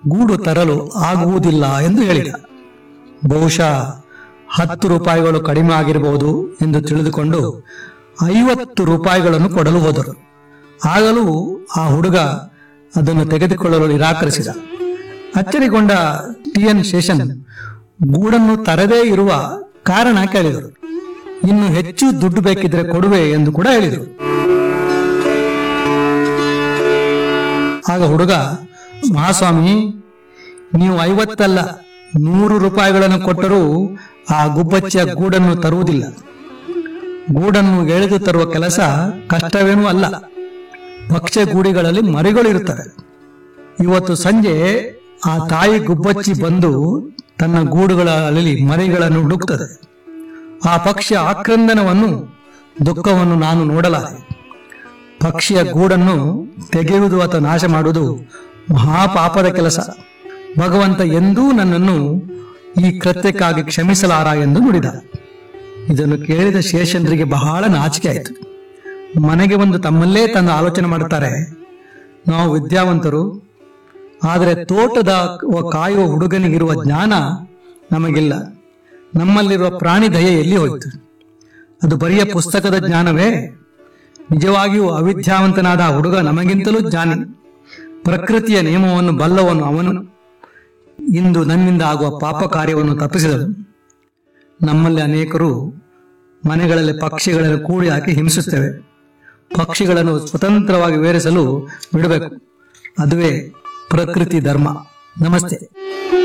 ಗೂಡು ತರಲು ಆಗುವುದಿಲ್ಲ ಎಂದು ಹೇಳಿದ ಬಹುಶಃ ಹತ್ತು ರೂಪಾಯಿಗಳು ಕಡಿಮೆ ಆಗಿರಬಹುದು ಎಂದು ತಿಳಿದುಕೊಂಡು ಐವತ್ತು ರೂಪಾಯಿಗಳನ್ನು ಕೊಡಲು ಹೋದರು ಆಗಲೂ ಆ ಹುಡುಗ ಅದನ್ನು ತೆಗೆದುಕೊಳ್ಳಲು ನಿರಾಕರಿಸಿದ ಅಚ್ಚರಿಗೊಂಡ ಟಿ ಎನ್ ಶೇಷನ್ ಗೂಡನ್ನು ತರದೇ ಇರುವ ಕಾರಣ ಕೇಳಿದರು ಇನ್ನು ಹೆಚ್ಚು ದುಡ್ಡು ಬೇಕಿದ್ರೆ ಕೊಡುವೆ ಎಂದು ಕೂಡ ಹೇಳಿದರು ಆಗ ಹುಡುಗ ಮಹಾಸ್ವಾಮಿ ನೀವು ಐವತ್ತಲ್ಲ ನೂರು ರೂಪಾಯಿಗಳನ್ನು ಕೊಟ್ಟರೂ ಆ ಗುಬ್ಬಚ್ಚಿಯ ಗೂಡನ್ನು ತರುವುದಿಲ್ಲ ಗೂಡನ್ನು ಎಳೆದು ತರುವ ಕೆಲಸ ಕಷ್ಟವೇನೂ ಅಲ್ಲ ಭಕ್ಷ್ಯ ಗೂಡಿಗಳಲ್ಲಿ ಮರಿಗಳಿರುತ್ತವೆ ಇವತ್ತು ಸಂಜೆ ಆ ತಾಯಿ ಗುಬ್ಬಚ್ಚಿ ಬಂದು ತನ್ನ ಗೂಡುಗಳಲ್ಲಿ ಮರಿಗಳನ್ನು ಹುಡುಕ್ತದೆ ಆ ಪಕ್ಷಿಯ ಆಕ್ರಂದನವನ್ನು ದುಃಖವನ್ನು ನಾನು ನೋಡಲಾರೆ ಪಕ್ಷಿಯ ಗೂಡನ್ನು ತೆಗೆಯುವುದು ಅಥವಾ ನಾಶ ಮಾಡುವುದು ಮಹಾಪಾಪದ ಕೆಲಸ ಭಗವಂತ ಎಂದೂ ನನ್ನನ್ನು ಈ ಕೃತ್ಯಕ್ಕಾಗಿ ಕ್ಷಮಿಸಲಾರ ಎಂದು ನುಡಿದ ಇದನ್ನು ಕೇಳಿದ ಶೇಷಂದ್ರಿಗೆ ಬಹಳ ನಾಚಿಕೆ ಆಯಿತು ಮನೆಗೆ ಒಂದು ತಮ್ಮಲ್ಲೇ ತಂದು ಆಲೋಚನೆ ಮಾಡುತ್ತಾರೆ ನಾವು ವಿದ್ಯಾವಂತರು ಆದರೆ ತೋಟದ ವ- ಕಾಯುವ ಹುಡುಗನಿಗಿರುವ ಜ್ಞಾನ ನಮಗಿಲ್ಲ ನಮ್ಮಲ್ಲಿರುವ ಪ್ರಾಣಿ ದಯೆ ಎಲ್ಲಿ ಹೋಯಿತು ಅದು ಬರಿಯ ಪುಸ್ತಕದ ಜ್ಞಾನವೇ ನಿಜವಾಗಿಯೂ ಅವಿದ್ಯಾವಂತನಾದ ಆ ಹುಡುಗ ನಮಗಿಂತಲೂ ಜ್ಞಾನಿ ಪ್ರಕೃತಿಯ ನಿಯಮವನ್ನು ಬಲ್ಲವನು ಅವನು ಇಂದು ನನ್ನಿಂದ ಆಗುವ ಪಾಪ ಕಾರ್ಯವನ್ನು ತಪ್ಪಿಸಿದನು ನಮ್ಮಲ್ಲಿ ಅನೇಕರು ಮನೆಗಳಲ್ಲಿ ಪಕ್ಷಿಗಳನ್ನು ಕೂಡಿ ಹಾಕಿ ಹಿಂಸಿಸುತ್ತೇವೆ ಪಕ್ಷಿಗಳನ್ನು ಸ್ವತಂತ್ರವಾಗಿ ಬೇರಿಸಲು ಬಿಡಬೇಕು ಅದುವೇ ಪ್ರಕೃತಿ ಧರ್ಮ ನಮಸ್ತೆ